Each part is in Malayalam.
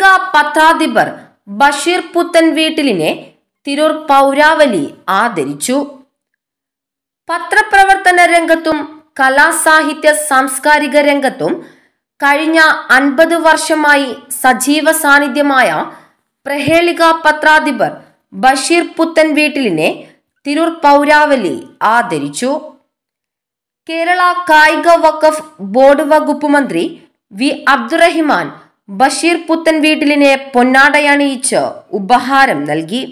പ്രഹേളിക പത്രാധിപർ ബഷീർ പുത്തൻ വീട്ടിലിനെ തിരൂർ പൗരാവലി ആദരിച്ചു പത്രപ്രവർത്തന രംഗത്തും കലാസാഹിത്യ സാംസ്കാരിക രംഗത്തും കഴിഞ്ഞ അൻപത് വർഷമായി സജീവ സാന്നിധ്യമായ പ്രഹേളിക പത്രാധിപർ ബഷീർ പുത്തൻ വീട്ടിലിനെ തിരൂർ പൗരാവലി ആദരിച്ചു കേരള കായിക വഖഫ് ബോർഡ് വകുപ്പ് മന്ത്രി വി അബ്ദുറഹിമാൻ ബഷീർ പുത്തൻ വീട്ടിലിനെ പൊന്നാടയണിയിച്ച് ഉപഹാരം നൽകി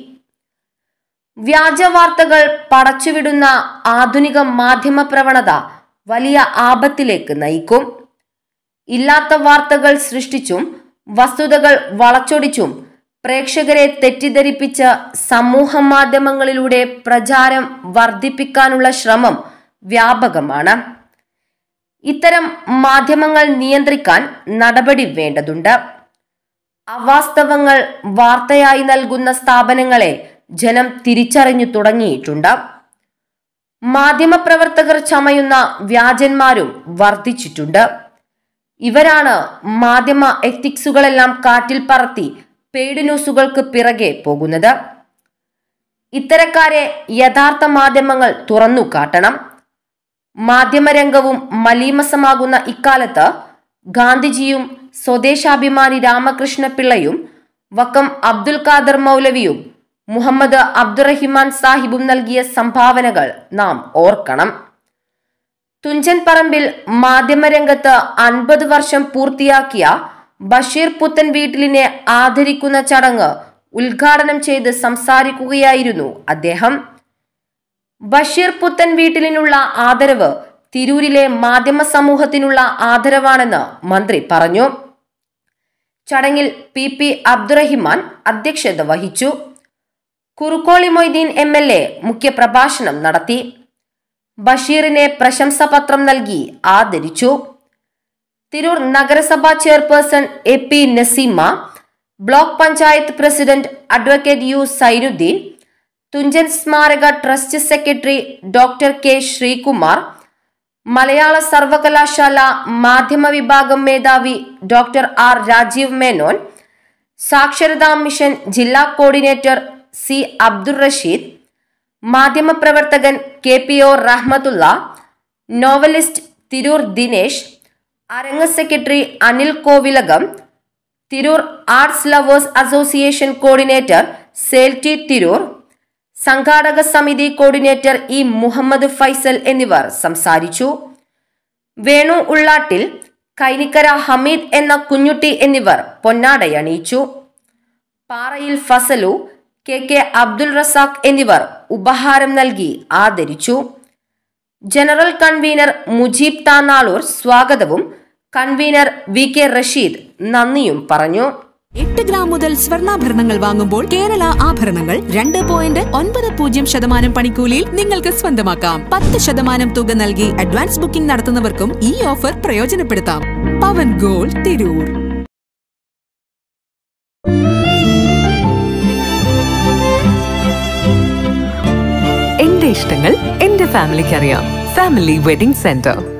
വ്യാജ വാർത്തകൾ പടച്ചുവിടുന്ന ആധുനിക മാധ്യമ പ്രവണത വലിയ ആപത്തിലേക്ക് നയിക്കും ഇല്ലാത്ത വാർത്തകൾ സൃഷ്ടിച്ചും വസ്തുതകൾ വളച്ചൊടിച്ചും പ്രേക്ഷകരെ തെറ്റിദ്ധരിപ്പിച്ച് സമൂഹ മാധ്യമങ്ങളിലൂടെ പ്രചാരം വർദ്ധിപ്പിക്കാനുള്ള ശ്രമം വ്യാപകമാണ് ഇത്തരം മാധ്യമങ്ങൾ നിയന്ത്രിക്കാൻ നടപടി വേണ്ടതുണ്ട് അവാസ്തവങ്ങൾ വാർത്തയായി നൽകുന്ന സ്ഥാപനങ്ങളെ ജനം തിരിച്ചറിഞ്ഞു തുടങ്ങിയിട്ടുണ്ട് മാധ്യമപ്രവർത്തകർ ചമയുന്ന വ്യാജന്മാരും വർദ്ധിച്ചിട്ടുണ്ട് ഇവരാണ് മാധ്യമ എത്തിക്സുകളെല്ലാം കാറ്റിൽ പറത്തി പെയ്ഡ് ന്യൂസുകൾക്ക് പിറകെ പോകുന്നത് ഇത്തരക്കാരെ യഥാർത്ഥ മാധ്യമങ്ങൾ തുറന്നു കാട്ടണം മാധ്യമരംഗവും മലീമസമാകുന്ന ഇക്കാലത്ത് ഗാന്ധിജിയും സ്വദേശാഭിമാനി രാമകൃഷ്ണ പിള്ളയും വക്കം അബ്ദുൽ ഖാദർ മൗലവിയും മുഹമ്മദ് അബ്ദുറഹിമാൻ സാഹിബും നൽകിയ സംഭാവനകൾ നാം ഓർക്കണം തുഞ്ചൻ പറമ്പിൽ മാധ്യമരംഗത്ത് അൻപത് വർഷം പൂർത്തിയാക്കിയ ബഷീർ പുത്തൻ വീട്ടിലിനെ ആദരിക്കുന്ന ചടങ്ങ് ഉദ്ഘാടനം ചെയ്ത് സംസാരിക്കുകയായിരുന്നു അദ്ദേഹം ബഷീർ പുത്തൻ വീട്ടിലിനുള്ള ആദരവ് തിരൂരിലെ മാധ്യമ സമൂഹത്തിനുള്ള ആദരവാണെന്ന് മന്ത്രി പറഞ്ഞു ചടങ്ങിൽ പി പി അബ്ദുറഹിമാൻ അധ്യക്ഷത വഹിച്ചു Kurukkoli Moideen M L A മുഖ്യപ്രഭാഷണം നടത്തി ബഷീറിനെ പ്രശംസാപത്രം നൽകി ആദരിച്ചു തിരൂർ നഗരസഭാ chairperson A P Naseema block panchayat president advocate U Zainuddin Thunchan സ്മാരക trust secretary doctor K Sreekumar Malayala സർവകലാശാല മാധ്യമ വിഭാഗം മേധാവി ഡോക്ടർ ആർ രാജീവ് മേനോൻ സാക്ഷരതാ മിഷൻ ജില്ലാ കോർഡിനേറ്റർ സി അബ്ദുൾ റഷീദ് മാധ്യമപ്രവർത്തകൻ K P O Rahmathulla novelist Tirur Dinesh Arangu secretary Anil Kovilakam Tirur arts lovers association coordinator സേൽറ്റി തിരൂർ സംഘാടക സമിതി കോർഡിനേറ്റർ ഇ മുഹമ്മദ് ഫൈസൽ എന്നിവർ സംസാരിച്ചു വേണു ഉള്ളാട്ടിൽ കൈനിക്കര ഹമീദ് എന്ന കുഞ്ഞുട്ടി എന്നിവർ പൊന്നാടയണിയിച്ചു പാറയിൽ ഫസലു കെ കെ അബ്ദുൾ റസാഖ് എന്നിവർ ഉപഹാരം നൽകി ആദരിച്ചു ജനറൽ കൺവീനർ മുജീബ് താനാളൂർ സ്വാഗതവും കൺവീനർ വി കെ റഷീദ് നന്ദിയും പറഞ്ഞു എട്ട് ഗ്രാം മുതൽ സ്വർണ്ണാഭരണങ്ങൾ വാങ്ങുമ്പോൾ കേരള ആഭരണങ്ങൾ രണ്ട് പോയിന്റ് ഒൻപത് പൂജ്യം ശതമാനം പണിക്കൂലിയിൽ നിങ്ങൾക്ക് സ്വന്തമാക്കാം പത്ത് ശതമാനം തുക നൽകി അഡ്വാൻസ് ബുക്കിംഗ് നടത്തുന്നവർക്കും ഈ ഓഫർ പ്രയോജനപ്പെടുത്താം പവൻ ഗോൾഡ് തിരൂർ എന്റെ ഇഷ്ടങ്ങൾ എന്റെ ഫാമിലിക്ക് അറിയാം ഫാമിലി വെഡിംഗ് സെന്റർ